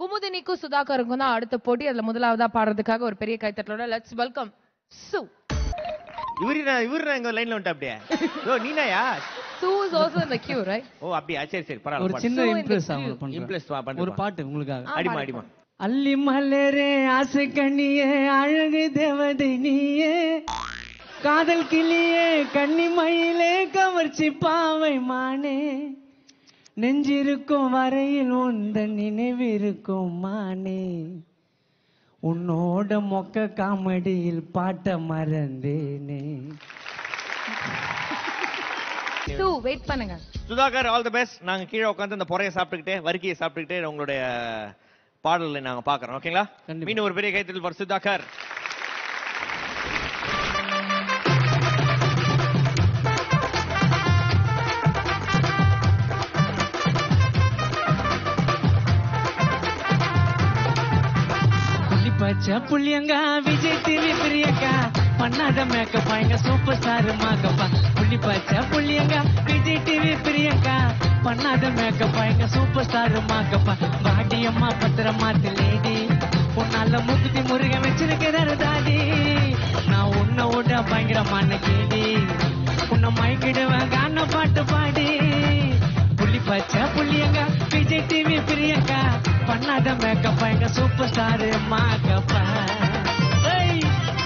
குமுதினிக்கும் சுதாகருக்கும் தான் அடுத்த போட்டி அதுல முதலாவதா பாடுறதுக்காக ஒரு பெரிய கைத்தட்டலோட லெட்ஸ் வெல்கம் சு இவரு நான் இவரு நான் எங்க லைன்ல வந்துட்டு அப்படியே ஓ நீனாயா சு is also in the queue right ஓ அப்படியா சரி சரி ஒரு பரவாயில்ல சின்ன So in the impress queue. அவங்க பண்றேன் இம்ப்ரெஸ் வா ஒரு பண்ணுமா பாட்டு உங்களுக்காக அடிமா அடிமா அள்ளி மலரே ஆசை கண்ணியே அழகு தேவதை நீயே காதல் கிளியே கன்னி மயிலே கவர்ச்சி பாவை மானே நெஞ்சிருக்கும் வரையில் உந்த நினைவிருக்கும் மானே உன்னோட மொக்க காமெடியில் பாட்ட மறந்தேனே சு வெயிட் பண்ணுங்க சுதாகர் ஆல் தி பெஸ்ட் நாங்க கீழே உட்காந்து அந்த பொறைய சாப்பிட்டுக்கிட்டே வரிக்கையை சாப்பிட்டுக்கிட்டே உங்களுடைய பாடலை நாங்க பாக்குறோம் ஓகேங்களா கண்டிப்பா. மீண்டும் ஒரு பெரிய கைத்தல் ஃபார் சுதாகர் புள்ளி பச்சை புள்ளியங்கா விஜய் டிவி பிரியங்கா பண்ணாத மேக்கப் எங்க சூப்பர் ஸ்டார் மாக்கப்பா புள்ளி பச்சை புள்ளியங்கா விஜய் டிவி பிரியங்கா பண்ணாத மேக்கப் எங்க சூப்பர் ஸ்டார் மாக்கப்பா பாடி அம்மா பத்திரமா லேடி உன்னால முக்குத்தி முருக வச்சிருக்கிறாரு தாடி நான் உன்னை விட பயங்கரமான கேடி உன்னை மயக்கிடுவேன் கான பாட்டு பாடி புள்ளி பச்சை புள்ளியங்க விஜய் டிவி பிரியங்கா பண்ணாத மேக்கப் எங்க சூப்பர் ஸ்டார் மாக்கப்பா ஏய்.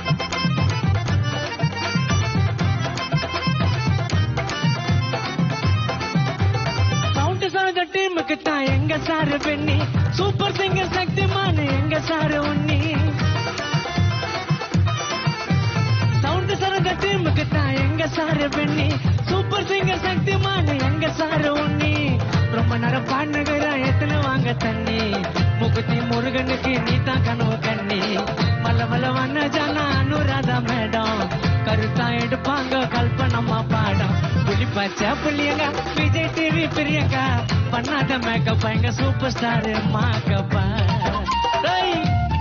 சவுண்ட் சார் டீமுக்கு தான் எங்க sir Benny super singer Shaktimaan எங்க சாரு உன்னி சவுண்ட் சரங்க டீமுக்கு தான் எங்க sir Benny super singer Shaktimaan எங்க சாரு உன்னி ரொம்ப நேரம் பாடுகிற எத்தனை வாங்க தண்ணி முகுத்தி முருகனுக்கு நீ தான் கனவு கண்ணி மல்ல மல்ல வண்ண ஜானா அனுராதா மேடம் கருத்தா எடுப்பாங்க கல்பனம்மா பாடம் புலி பச்சை புள்ளியங்க விஜய் டிவி பிரியங்கா பண்ணாத மேக்கப் எங்க சூப்பர் ஸ்டார் மாக்கப்பா ஏய்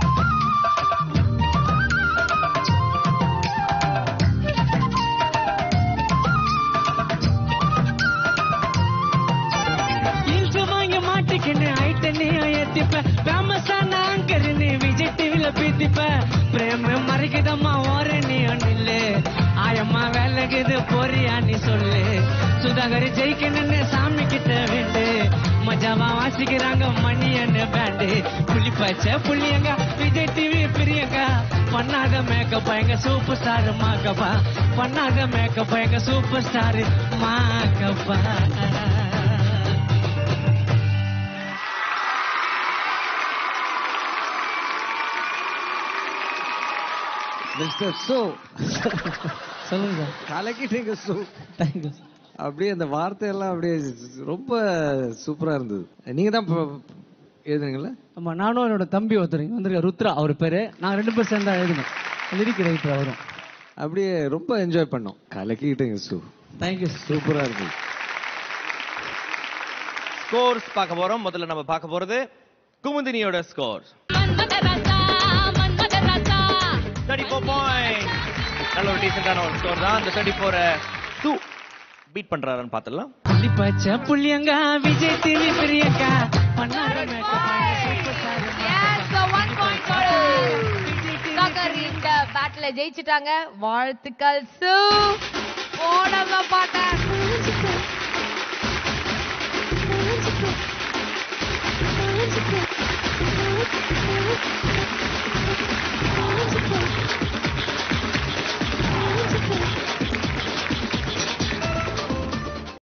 ஹீல்ஸ் வாங்கி மாட்டிக்கின்னு ஐட்டனையும் ஏத்திப்ப ஃபேமஸான ஆங்கர்னு விஜய் டிவில பீத்திப்ப பிரேம மறைக்குதம்மா ஓர நீ ஒன்னில்ல ஆயம்மா வேலைக்குது போறியா நீ சொல்லு சுதாகர் ஜெயிக்கணும்னு சாமி கிட்ட வேண்டு மஜாவா வாசிக்கிறாங்க மணி என்ன பேண்டு புள்ளி பச்சை புள்ளியங்க விஜய் டிவி பிரியங்கா பண்ணாத மேக்கப் எங்க சூப்பர் ஸ்டார் மாக்கப்பா பண்ணாத மேக்கப் எங்க சூப்பர் ஸ்டார் மாக்கப்பா மிஸ்டர் சோ சொல்லுங்க சார் கலக்கிட்டீங்க சோ தேங்க்யூ அப்படியே அந்த வார்த்தையெல்லாம் அப்படியே ரொம்ப சூப்பரா இருந்தது நீங்க தான் ப- எழுதுனீங்களா ஆமா நானும் என்னோட தம்பி ஒருத்தர் இங்க வந்திருக்க ருத்ரா அவர் பேரு நான் ரெண்டு பேர் சேர்ந்தா எழுதினோம் லிரிக் ரைட்டர் அவரும் அப்படியே ரொம்ப என்ஜாய் பண்ணோம் கலக்கிட்டீங்க சோ தேங்க்யூ சூப்பரா இருந்தது ஸ்கோர்ஸ் பார்க்க போறோம் முதல்ல நம்ம பார்க்க போறது குமுதினியோட ஸ்கோர் தேர்ட்டி ஃபோர் பாயிண்ட் நல்ல ஒரு டீசென்டான ஒரு ஸ்கோர் தான் அந்த தேர்ட்டி ஃபோர் டூ பீட் பண்றாருன்னு பார்த்துடலாம் புள்ளி பச்சை புள்ளியங்கா விஜய் டிவி பிரியங்கா பண்ணாத makeup ah super star Yes, so one point for us. Sudhakar இந்த பேட்டில ஜெயிச்சிட்டாங்க வாழ்த்துக்கள் சு போடங்க பாட்ட